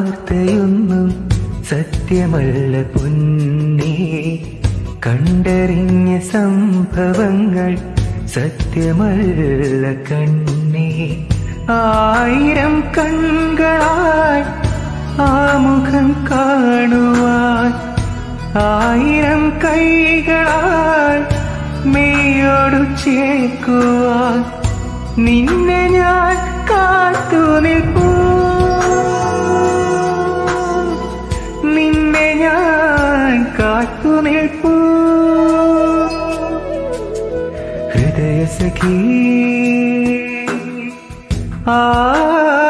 വാർത്തയൊന്നും സത്യമല്ല പൊന്നേ കണ്ടറിഞ്ഞ സംഭവങ്ങൾ സത്യമല്ല കണ്ണേ ആയിരം കൺകളായി ആ മുഖം കാണുവാൻ ആയിരം കൈകളാൽ മെയ്യോടു ചേക്കുവാൻ നിന്നെ ഞാൻ കാത്തു നിൽപ്പൂ നിന്നെ ഞാൻ കാത്തു നിൽപ്പൂ ഹൃദയ സഖീ ആ